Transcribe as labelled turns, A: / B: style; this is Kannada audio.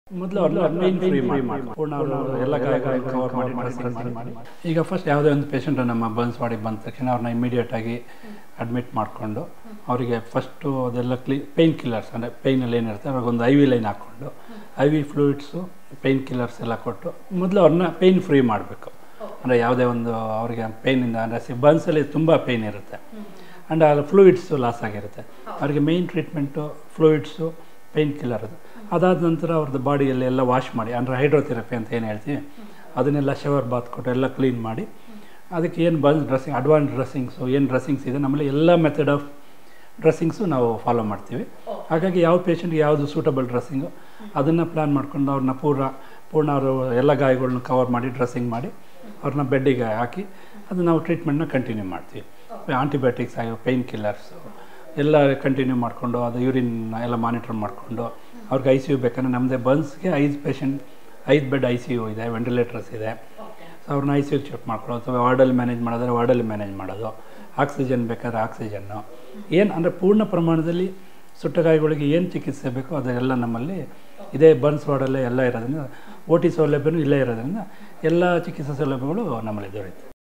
A: ಮೊದಲು ಅವ್ರನ್ನ ಪೇನ್ ಫ್ರೀ ಮಾಡಿ ಪೂರ್ಣ ಅವರು ಎಲ್ಲ ಗಾಯಗಳನ್ನು ಕವರ್ ಮಾಡಿ ಡ್ರೆಸ್ಸಿಂಗ್ ಮಾಡಿ ಈಗ ಫಸ್ಟ್ ಯಾವುದೇ ಒಂದು ಪೇಷಂಟ್ ನಮ್ಮ ಬನ್ಸ್ ಮಾಡಿ ಬಂದ ತಕ್ಷಣ ಅವ್ರನ್ನ ಇಮಿಡಿಯೇಟಾಗಿ ಅಡ್ಮಿಟ್ ಮಾಡಿಕೊಂಡು ಅವರಿಗೆ ಫಸ್ಟು ಅದೆಲ್ಲ ಕ್ಲೀ ಪೇಯ್ನ್ ಕಿಲ್ಲರ್ಸ್ ಅಂದರೆ ಪೇಯ್ನಲ್ಲಿ ಏನಿರುತ್ತೆ ಅವ್ರಿಗೊಂದು ಐ ವಿ ಲೈನ್ ಹಾಕ್ಕೊಂಡು I V fluids painkillers ಎಲ್ಲ ಕೊಟ್ಟು ಮೊದಲು ಅವ್ರನ್ನ ಪೇಯ್ನ್ ಫ್ರೀ ಮಾಡಬೇಕು ಅಂದರೆ ಯಾವುದೇ ಒಂದು ಅವರಿಗೆ ಪೇಯ್ನಿಂದ ಅಂದರೆ ಬನ್ಸಲ್ಲಿ ತುಂಬ ಪೇಯ್ನ್ ಇರುತ್ತೆ ಆ್ಯಂಡ್ ಅಲ್ಲಿ ಫ್ಲೂಯಿಡ್ಸು ಲಾಸ್ ಆಗಿರುತ್ತೆ ಅವರಿಗೆ main treatment fluids painkiller ಅದು ಅದಾದ ನಂತರ ಅವ್ರದ್ದು ಬಾಡಿಯಲ್ಲಿ ಎಲ್ಲ ವಾಶ್ ಮಾಡಿ ಅಂದರೆ ಹೈಡ್ರೋಥೆರಪಿ ಅಂತ ಏನು ಹೇಳ್ತೀವಿ ಅದನ್ನೆಲ್ಲ ಶವರ್ ಬಾತ್ ಕೊಟ್ಟು ಎಲ್ಲ ಕ್ಲೀನ್ ಮಾಡಿ ಅದಕ್ಕೆ ಏನು ಬಂದು ಡ್ರೆಸ್ಸಿಂಗ್ ಅಡ್ವಾನ್ಸ್ ಡ್ರೆಸ್ಸಿಂಗ್ಸು ಏನು ಡ್ರೆಸ್ಸಿಂಗ್ಸ್ ಇದೆ ನಮ್ಮಲ್ಲಿ ಎಲ್ಲ ಮೆಥಡ್ ಆಫ್ ಡ್ರೆಸ್ಸಿಂಗ್ಸು ನಾವು ಫಾಲೋ ಮಾಡ್ತೀವಿ ಹಾಗಾಗಿ ಯಾವ ಪೇಷಂಟ್ಗೆ ಯಾವುದು ಸೂಟಬಲ್ ಡ್ರೆಸ್ಸಿಂಗು ಅದನ್ನು ಪ್ಲ್ಯಾನ್ ಮಾಡ್ಕೊಂಡು ಅವ್ರನ್ನ ಪೂರ ಪೂರ್ಣ ಅವರು ಎಲ್ಲ ಗಾಯಗಳನ್ನ ಕವರ್ ಮಾಡಿ ಡ್ರೆಸ್ಸಿಂಗ್ ಮಾಡಿ ಅವ್ರನ್ನ ಬೆಡ್ಡಿಗೆ ಹಾಕಿ ಅದು ನಾವು ಟ್ರೀಟ್ಮೆಂಟ್ನ ಕಂಟಿನ್ಯೂ ಮಾಡ್ತೀವಿ ಆಂಟಿಬಯೋಟಿಕ್ಸ್ ಆಗಿ ಪೇಯ್ನ್ ಕಿಲ್ಲರ್ಸು ಎಲ್ಲ ಕಂಟಿನ್ಯೂ ಮಾಡಿಕೊಂಡು ಅದು ಯೂರಿನ್ ಎಲ್ಲ ಮಾನಿಟರ್ ಮಾಡಿಕೊಂಡು ಅವ್ರಿಗೆ ಐ ಸಿ ಯು ಬೇಕಂದ್ರೆ ನಮ್ಮದೇ ಬನ್ಸ್ಗೆ ಐದು ಪೇಷಂಟ್ ಐದು ಬೆಡ್ ಐ ಸಿ ಯು ಇದೆ ವೆಂಟಿಲೇಟರ್ಸ್ ಇದೆ ಸೊ ಅವ್ರನ್ನ ಐ ಸಿ ಯು ಚೆಕ್ ಮಾಡ್ಕೊಳ್ಳೋದು ಅಥವಾ ವಾರ್ಡಲ್ಲಿ ಮ್ಯಾನೇಜ್ ಮಾಡೋದ್ರೆ ವಾರ್ಡಲ್ಲಿ ಮ್ಯಾನೇಜ್ ಮಾಡೋದು ಆಕ್ಸಿಜನ್ ಬೇಕಾದ್ರೆ ಆಕ್ಸಿಜನ್ನು ಏನು ಅಂದರೆ ಪೂರ್ಣ ಪ್ರಮಾಣದಲ್ಲಿ ಸುಟ್ಟಗಾಯಗಳಿಗೆ ಏನು ಚಿಕಿತ್ಸೆ ಬೇಕೋ ಅದೆಲ್ಲ ನಮ್ಮಲ್ಲಿ ಇದೇ ಬರ್ನ್ಸ್ ವಾರ್ಡಲ್ಲೇ ಎಲ್ಲ ಇರೋದ್ರಿಂದ ಓ ಟಿ ಸೌಲಭ್ಯನೂ ಇಲ್ಲೇ ಇರೋದ್ರಿಂದ ಎಲ್ಲ ಚಿಕಿತ್ಸಾ ಸೌಲಭ್ಯಗಳು ನಮ್ಮಲ್ಲಿ ದೊರೆಯುತ್ತೆ